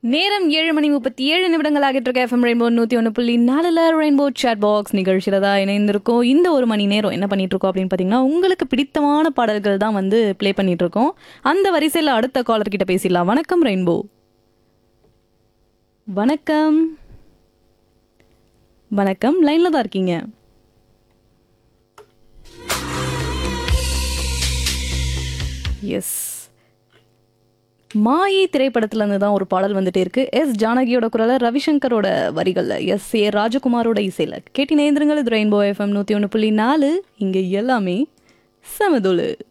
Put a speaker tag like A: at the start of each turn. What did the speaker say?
A: நேரம் ஏழு மணி முப்பத்தி ஏழு நிமிடங்கள் ஆகிட்டு இருக்க எஃப்எம் ரெயின்போ நூற்றி ஒன்று புள்ளி நாலுல ரெயின்போ சேட் பாக்ஸ் நிகழ்ச்சியில் தான் இணைந்திருக்கோம் இந்த ஒரு மணி நேரம் என்ன பண்ணிட்டு இருக்கோம் அப்படின்னு பார்த்தீங்கன்னா உங்களுக்கு பிடித்தமான பாடல்கள் தான் வந்து ப்ளே பண்ணிட்டு இருக்கோம் அந்த வரிசையில் அடுத்த காலர் கிட்ட பேசிடலாம் வணக்கம் ரெயின்போ வணக்கம் வணக்கம் லைனில் தான் இருக்கீங்க எஸ் மாயி திரைப்படத்துல இருந்து தான் ஒரு பாடல் வந்துட்டே இருக்கு எஸ் ஜானகியோட குரல ரவிசங்கரோட வரிகள்ல எஸ் ஏ ராஜகுமாரோட இசையில கேட்டி நேந்திரங்கள் இது ரெயின்போ எஃப்எம் நூத்தி ஒன்று புள்ளி நாலு இங்க எல்லாமே சமதுளு